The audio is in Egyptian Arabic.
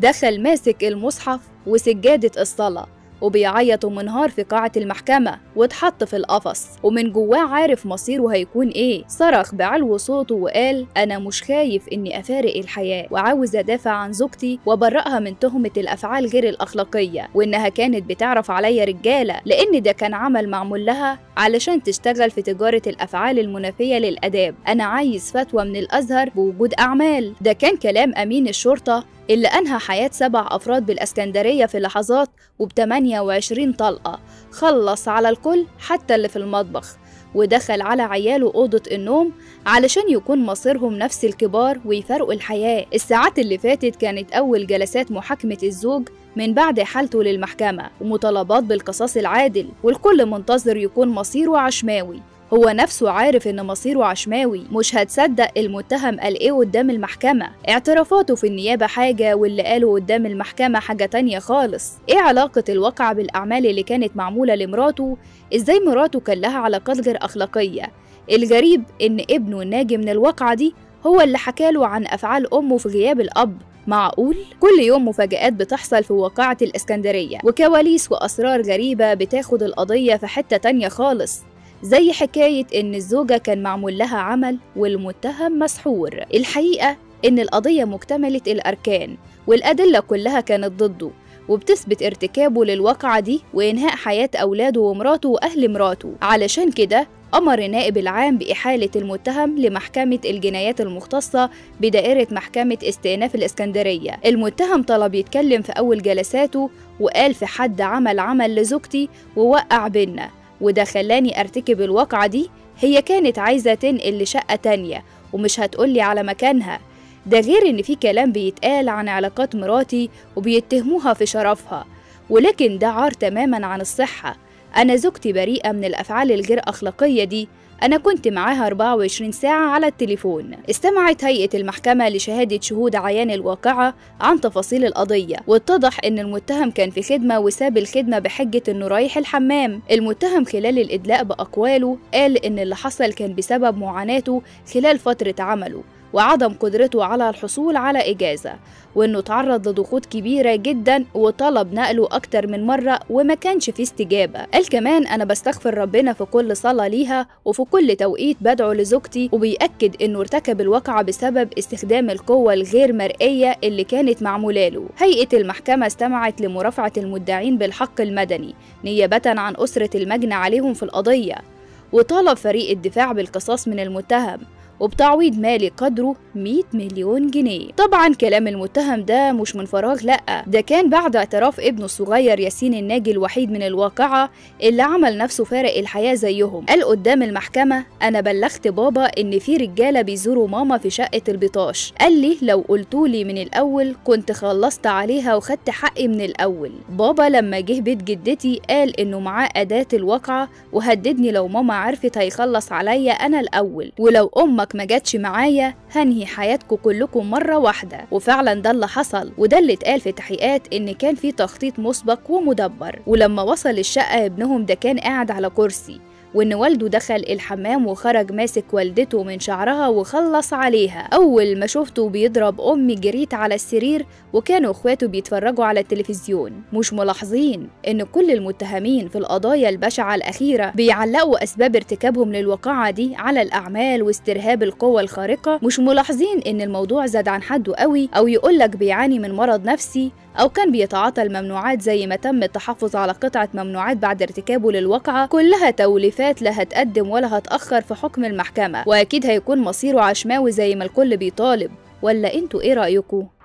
دخل ماسك المصحف وسجادة الصلاة وبيعيط ومنهار في قاعة المحكمة واتحط في القفص ومن جواه عارف مصيره هيكون ايه صرخ بعلو صوته وقال انا مش خايف اني افارق الحياة وعاوز ادافع عن زوجتي وابرئها من تهمة الافعال غير الاخلاقية وانها كانت بتعرف عليا رجالة لان ده كان عمل معمول لها علشان تشتغل في تجارة الافعال المنافية للاداب انا عايز فتوى من الازهر بوجود اعمال ده كان كلام امين الشرطة اللي أنهى حياة سبع أفراد بالأسكندرية في لحظات وب 28 طلقة خلص على الكل حتى اللي في المطبخ ودخل على عياله أوضة النوم علشان يكون مصيرهم نفس الكبار ويفرقوا الحياة الساعات اللي فاتت كانت أول جلسات محاكمة الزوج من بعد حالته للمحكمة ومطالبات بالقصاص العادل والكل منتظر يكون مصيره عشماوي هو نفسه عارف ان مصيره عشماوي مش هتصدق المتهم قال ايه قدام المحكمة اعترافاته في النيابة حاجة واللي قاله قدام المحكمة حاجة تانية خالص ايه علاقة الواقعة بالاعمال اللي كانت معمولة لمراته ازاي مراته كان لها علاقات غير اخلاقية الغريب ان ابنه الناجي من الواقعة دي هو اللي حكاله عن افعال امه في غياب الاب معقول؟ كل يوم مفاجآت بتحصل في واقعة الإسكندرية وكواليس وأسرار غريبة بتاخد القضية في حتة تانية خالص زي حكاية إن الزوجة كان معمول لها عمل والمتهم مسحور الحقيقة إن القضية مكتملة الأركان والأدلة كلها كانت ضده وبتثبت ارتكابه للواقعة دي وإنهاء حياة أولاده ومراته وأهل مراته علشان كده أمر النائب العام بإحالة المتهم لمحكمة الجنايات المختصة بدائرة محكمة استئناف الإسكندرية المتهم طلب يتكلم في أول جلساته وقال في حد عمل عمل لزوجتي ووقع بينا وده خلاني أرتكب الواقعة دي هي كانت عايزة تنقل لشقة تانية ومش هتقولي على مكانها ده غير إن في كلام بيتقال عن علاقات مراتي وبيتهموها في شرفها ولكن ده عار تماما عن الصحة أنا زوجتي بريئة من الأفعال الغير أخلاقية دي أنا كنت معاها 24 ساعة على التليفون استمعت هيئة المحكمة لشهادة شهود عيان الواقعة عن تفاصيل القضية واتضح إن المتهم كان في خدمة وساب الخدمة بحجة إنه رايح الحمام المتهم خلال الإدلاء بأقواله قال إن اللي حصل كان بسبب معاناته خلال فترة عمله وعدم قدرته على الحصول على إجازة وإنه تعرض لضغوط كبيرة جدا وطلب نقله أكتر من مرة وما كانش فيه استجابة قال كمان أنا بستغفر ربنا في كل صلاة ليها وفي كل توقيت بدعو لزوجتي وبيأكد إنه ارتكب الواقعة بسبب استخدام القوة الغير مرئية اللي كانت معمولة له هيئة المحكمة استمعت لمرافعة المدعين بالحق المدني نيابة عن أسرة المجني عليهم في القضية وطالب فريق الدفاع بالقصاص من المتهم وبتعويض مالي قدره 100 مليون جنيه طبعا كلام المتهم ده مش من فراغ لا ده كان بعد اعتراف ابنه الصغير ياسين الناجي الوحيد من الواقعة اللي عمل نفسه فارق الحياة زيهم قال قدام المحكمة أنا بلغت بابا إن في رجالة بيزوروا ماما في شقة البطاش قال لي لو قلتولي من الأول كنت خلصت عليها وخدت حقي من الأول بابا لما جه بيت جدتي قال إنه معاه أداة الواقعة وهددني لو ماما عرفت هيخلص عليا أنا الأول ولو أمك ما جاتش معايا هنهي حياتكم كلكم مرة واحدة وفعلا ده اللي حصل وده اللي اتقال في تحقيقات إن كان في تخطيط مسبق ومدبر ولما وصل الشقة ابنهم ده كان قاعد على كرسي وإن والده دخل الحمام وخرج ماسك والدته من شعرها وخلص عليها أول ما شفته بيضرب أمي جريت على السرير وكانوا إخواته بيتفرجوا على التلفزيون مش ملاحظين إن كل المتهمين في القضايا البشعة الأخيرة بيعلقوا أسباب ارتكابهم للواقعة دي على الأعمال واسترهاب القوة الخارقة مش ملاحظين إن الموضوع زاد عن حده قوي أو يقولك بيعاني من مرض نفسي أو كان بيتعاطى الممنوعات زي ما تم التحفظ على قطعة ممنوعات بعد ارتكابه للواقعة كلها توليفات لا هتقدم ولا هتأخر في حكم المحكمة وأكيد هيكون مصيره عشماوي زي ما الكل بيطالب ولا انتوا ايه رأيكم؟